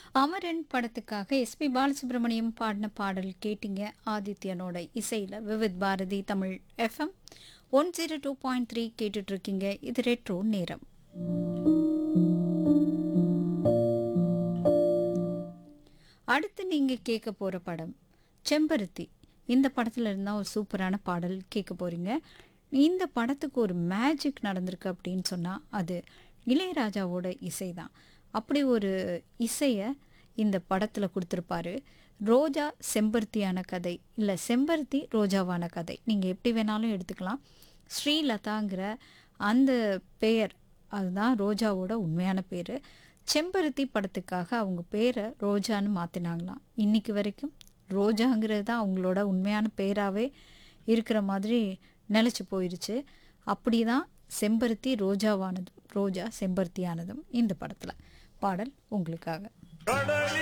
அமரன் படத்துக்காக எஸ்பி பாலசுப்ரமணியம் பாடின பாடல் கேட்டீங்க ஆதித்யனோட இசையில் Vividh Bharathi Tamil FM one zero two point three கேட்டுட்ருக்கீங்க இது ரெட்ரோ நேரம் அடுத்து நீங்கள் கேட்க போகிற படம் செம்பருத்தி இந்த படத்தில் இருந்தால் ஒரு சூப்பரான பாடல் கேட்க போகிறீங்க இந்த படத்துக்கு ஒரு மேஜிக் நடந்திருக்கு அப்படின்னு சொன்னால் அது இளையராஜாவோட இசை தான் அப்படி ஒரு இசையை இந்த படத்தில் கொடுத்துருப்பாரு ரோஜா செம்பருத்தியான கதை இல்லை செம்பருத்தி ரோஜாவான கதை நீங்கள் எப்படி வேணாலும் எடுத்துக்கலாம் ஸ்ரீலதாங்கிற அந்த பெயர் அதுதான் ரோஜாவோட உண்மையான பேர் செம்பருத்தி படத்துக்காக அவங்க பேரை ரோஜான்னு மாற்றினாங்களாம் இன்னைக்கு வரைக்கும் ரோஜாங்கிறது தான் அவங்களோட உண்மையான பேராகவே இருக்கிற மாதிரி நிலச்சி போயிருச்சு அப்படி தான் செம்பருத்தி ரோஜாவானதும் ரோஜா செம்பருத்தியானதும் இந்த படத்தில் பாடல் உங்களுக்காக